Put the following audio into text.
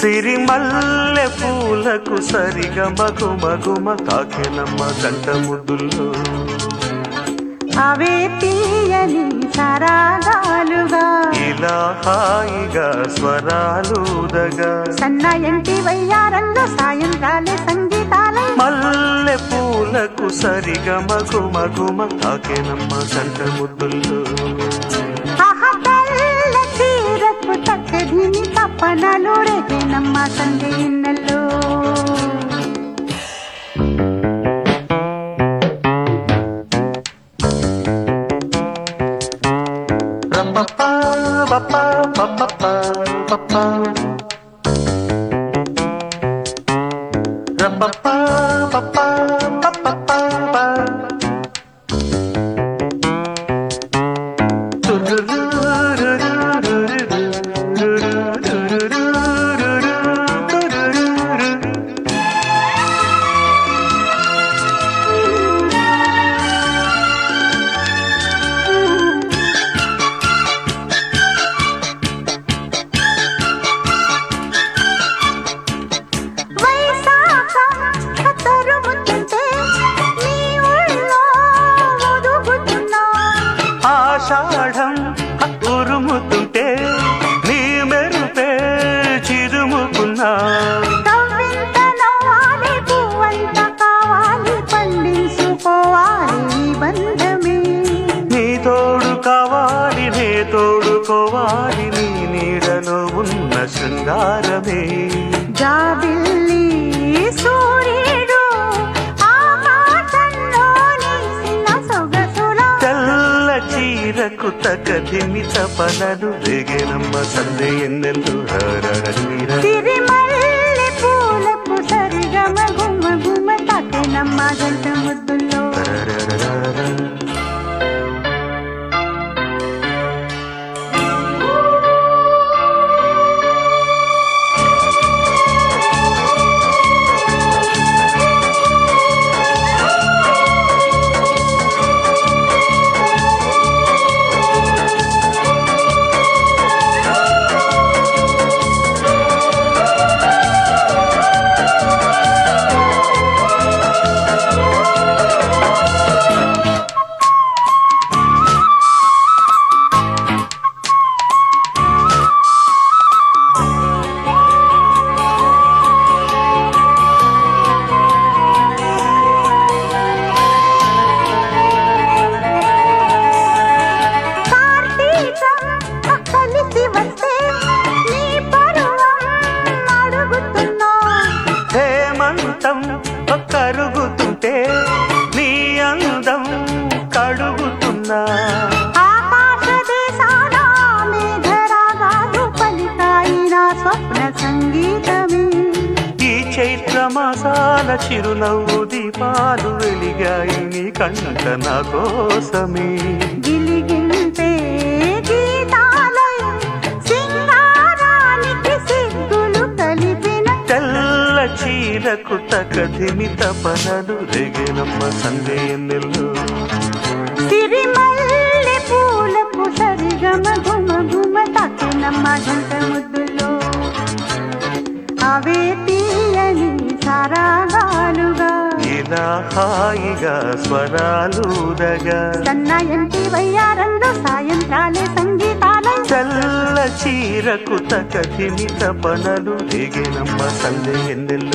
సిరిమల్లె పూలకు సరిగ మగు మగుమ తాకెనమ్మ గంట ముద్దుల్లో అవే తీయని సరాగాలుగా ఇలా హాయిగా స్వరాలుదగా సన్నాయంటి వయ్యారంలో సాయంకాలే సంగీతాలై మల్లె పూలకు సరిగ మగు మగుమ తాకెనమ్మ గంట ముద్దుల్లో ఆహ తెల్ల చీరకు తక్కదిని తప్పనలు రేగేనమ్మ సందే ఇన్నెల్లో రమ్మప్పా బప్పా బప్పప్పా బప్పా రమ్మప్పా బప్పా బప్పప్పా బా. వైశాఖం కత్తరుముతుంటే నీ ఊళ్ళో ఒదుగుతున్నా ఆషాఢం ఉరుముతుంటే నీ మెరుపే చిరుముకున్నా కవ్వింత నవ్వాలి పువ్వంత కావాలి పండించుకోవాలి ఈ బంధమే నీ తోడు కావాలి నే తోడుకోవాలి నీ నీడలో ఉన్న శృంగారమే జాబిల్లి సూర్యుడు ఆకాశంలోని చిన్న సొగసుల తెల్ల చీరకు తగదిమి తపనలు రేగెనమ్మ సందే ఎన్నెల్లు హరడీర సిరిమల్లె పూలకు సరిగమ గుమ గుమ తాకెనమ్మ గంట ముద్దుల్లో కార్తీకం కలిసి వస్తే నీ పరువం అడుగుతున్నా హేమంతం కరుగుతుంటే నీ అందం కడుగుతున్నా ఆకాశ దేశాన మేఘరాగాలు పలికాయి నా స్వప్న సంగీతమే ఈ చైత్ర మాసాల చిరునవ్వు దీపాలు వెలిగాయి నీ కంట నా కోసమే గిలిగింతే గీతాలై సింగారానికి సిగ్గులు కలిపిన తెల్ల చీరకు తగదిమి తపనలు రేగెనమ్మ సందే ఎన్నెల్లు సిరిమల్లె పూలకు సరిగమ గుమ గుమ తాకినమ్మ గంట ముద్దులో అవే తీయని సరాగాలుగా ఇలా హాయిగా స్వరాలుదగా సన్నాయంటి వయ్యారంలో సాయంత్రాలే సంగీతాలై తెల్ల చీరకు తగదిమి తపనలు రేగెనమ్మ సందే ఎన్నెల్లు